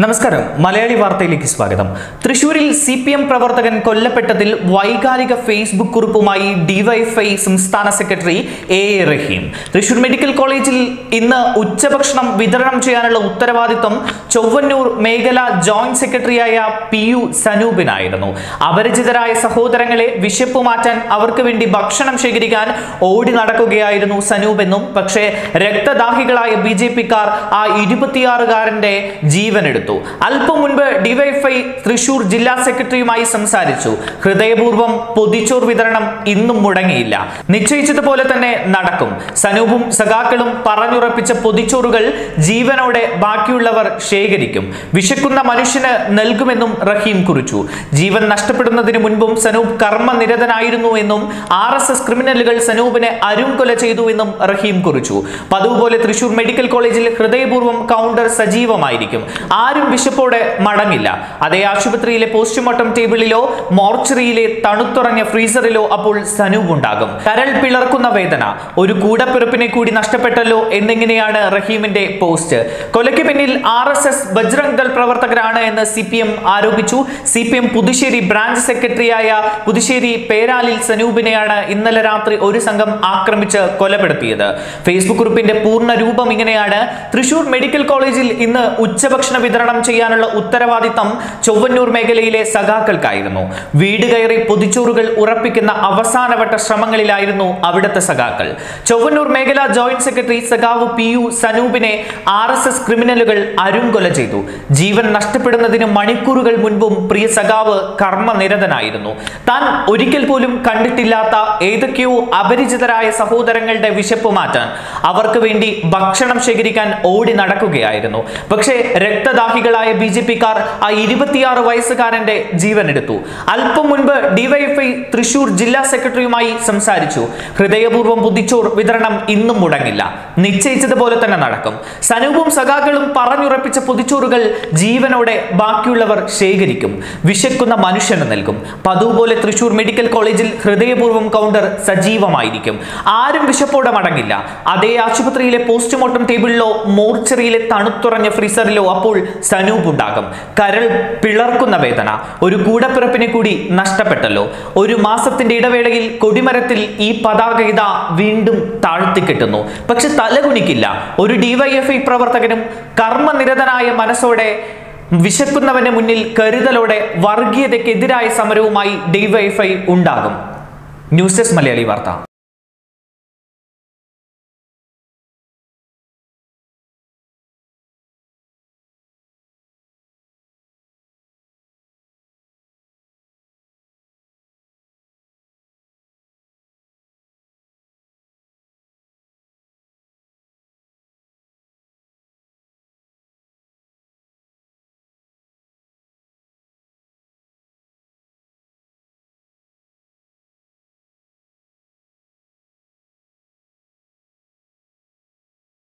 നമസ്കാരം മലയാളി വാർത്തയിലേക്ക് സ്വാഗതം തൃശൂരിൽ സി പി എം പ്രവർത്തകൻ കൊല്ലപ്പെട്ടതിൽ വൈകാരിക ഫേസ്ബുക്ക് കുറിപ്പുമായി ഡിവൈഎഫ്ഐ സംസ്ഥാന സെക്രട്ടറി A A Rahim Thrissur medical കോളേജിൽ ഇന്ന് ഉച്ചഭക്ഷണം വിതരണം ചെയ്യാനുള്ള ഉത്തരവാദിത്വം ചൊവ്വന്നൂർ മേഖല ജോയിന്റ് സെക്രട്ടറിയായ പി യു സനൂപിനായിരുന്നു അപരിചിതരായ സഹോദരങ്ങളെ വിശപ്പ് മാറ്റാൻ അവർക്ക് വേണ്ടി ഭക്ഷണം ശേഖരിക്കാൻ ഓടി നടക്കുകയായിരുന്നു സനൂപെന്നും പക്ഷേ രക്തദാഹികളായ ബി ജെ പിക്കാർ ആ ഇരുപത്തിയാറുകാരന്റെ ജീവനെടുത്തു അല്പം മുൻപ് ഡിവൈഎഫ്ഐ തൃശൂർ ജില്ലാ സെക്രട്ടറിയുമായി സംസാരിച്ചു ഹൃദയപൂർവ്വം പൊതിച്ചോർ വിതരണം ഇന്നും മുടങ്ങിയില്ല നിശ്ചയിച്ചതുപോലെ തന്നെ നടക്കും സനൂപും സഖാക്കളും പറഞ്ഞുറപ്പിച്ച പൊതിച്ചോറുകൾ ജീവനോടെ ബാക്കിയുള്ളവർ ശേഖരിക്കും വിശക്കുന്ന മനുഷ്യന് നൽകുമെന്നും റഹീം കുറിച്ചു ജീവൻ നഷ്ടപ്പെടുന്നതിന് മുൻപും സനൂപ് കർമ്മനിരതനായിരുന്നു എന്നും ആർ എസ് എസ് ക്രിമിനലുകൾ സനൂപിനെ അരുംകൊല ചെയ്തു എന്നും റഹീം കുറിച്ചു പതിവ് പോലെ തൃശൂർ മെഡിക്കൽ കോളേജിൽ ഹൃദയപൂർവ്വം കൗണ്ടർ സജീവമായിരിക്കും ആരും വിശപ്പോടെ മടങ്ങില്ല അതേ ആശുപത്രിയിലെ പോസ്റ്റ്മോർട്ടം ടേബിളിലോ മോർച്ചറിയിലെ തണുത്തുറഞ്ഞ ഫ്രീസറിലോ അപ്പോൾ സനൂപ് ഉണ്ടാകും കരൾ പിളർക്കുന്ന വേദന ഒരു കൂടപ്പിറപ്പിനെ കൂടി നഷ്ടപ്പെട്ടല്ലോ എന്നിങ്ങനെയാണ് റഹീമിന്റെ പോസ്റ്റ് കൊലയ്ക്ക് പിന്നിൽ R S S Bajrang Dal പ്രവർത്തകരാണ് എന്ന് സി പി എം ആരോപിച്ചു C P M Puthussery branch സെക്രട്ടറിയായ പുതുശ്ശേരി പേരാലിൽ സനൂപിനെയാണ് ഇന്നലെ രാത്രി ഒരു സംഘം ആക്രമിച്ച് കൊലപ്പെടുത്തിയത് ഫേസ്ബുക്ക് കുറിപ്പിന്റെ പൂർണ്ണ രൂപം ഇങ്ങനെയാണ് തൃശൂർ മെഡിക്കൽ കോളേജിൽ ഇന്ന് ഉച്ചഭക്ഷണ വിതരണം ചെയ്യാനുള്ള ഉത്തരവാദിത്തം ചൊവ്വന്നൂർ മേഖലയിലെ സഖാക്കൾക്കായിരുന്നു വീട് കയറി പൊതിച്ചോറുകൾ ഉറപ്പിക്കുന്ന അവസാനവട്ട ശ്രമങ്ങളിലായിരുന്നു അവിടുത്തെ സഖാക്കൾ ചൊവ്വന്നൂർ മേഖല ജോയിന്റ് സെക്രട്ടറി സഖാവ് പി യു സനൂപിനെ ആർ എസ് എസ് ക്രിമിനലുകൾ അരുംകൊല ചെയ്തു ജീവൻ നഷ്ടപ്പെടുന്നതിന് മണിക്കൂറുകൾ മുൻപും പ്രിയ സഖാവ് കർമ്മനിരതനായിരുന്നു താൻ ഒരിക്കൽ പോലും കണ്ടിട്ടില്ലാത്ത ഏതൊക്കെയോ അപരിചിതരായ സഹോദരങ്ങളുടെ വിശപ്പ് മാറ്റാൻ അവർക്ക് വേണ്ടി ഭക്ഷണം ശേഖരിക്കാൻ ഓടി നടക്കുകയായിരുന്നു പക്ഷേ രക്തദാഹികളായ ബി ജെ പിക്കാർ ആ ഇരുപത്തിയാറ് വയസ്സുകാരന്റെ ജീവൻ എടുത്തു അല്പം മുൻപ് ഡിവൈഎഫ്ഐ തൃശൂർ ജില്ലാ സെക്രട്ടറിയുമായി സംസാരിച്ചു ഹൃദയപൂർവ്വം ബുദ്ധിച്ചോർ വിതരണം ഇന്നും മുടങ്ങില്ല നിശ്ചയിച്ചതുപോലെ തന്നെ നടക്കും സനൂപും സഖാക്കളും പറഞ്ഞുറപ്പിച്ച പൊതിച്ചോറുകൾ ജീവനോടെ ബാക്കിയുള്ളവർ ശേഖരിക്കും വിശക്കുന്ന മനുഷ്യന് നൽകും പതിവ് പോലെ തൃശൂർ മെഡിക്കൽ കോളേജിൽ ഹൃദയപൂർവ്വം കൗണ്ടർ സജീവമായിരിക്കും ആരും വിശപ്പോടെ മടങ്ങില്ല അതേ ആശുപത്രിയിലെ പോസ്റ്റ്മോർട്ടം ടേബിളിലോ മോർച്ചറിയിലെ തണുത്തുറഞ്ഞ ഫ്രീസറിലോ അപ്പോൾ സനൂപ് ഉണ്ടാകും കരൾ പിളർക്കുന്ന വേദന ഒരു കൂടപ്പിറപ്പിനെ കൂടി നഷ്ടപ്പെട്ടല്ലോ ഒരു മാസത്തിന്റെ ഇടവേളയിൽ കൊടിമരത്തിൽ ഈ പതാക ഇതാ വീണ്ടും താഴ്ത്തിക്കെട്ടുന്നു പക്ഷെ തലകുനിക്കില്ല ഒരു ഡിവൈഎഫ്ഐ പ്രവർത്തകനും കർമ്മനിരതനായ മനസ്സോടെ വിശക്കുന്നവന്റെ മുന്നിൽ കരുതലോടെ വർഗീയതയ്ക്കെതിരായ സമരവുമായി ഡിവൈഎഫ്ഐ ഉണ്ടാകും ന്യൂസ് ഡെസ്ക് മലയാളി വാർത്ത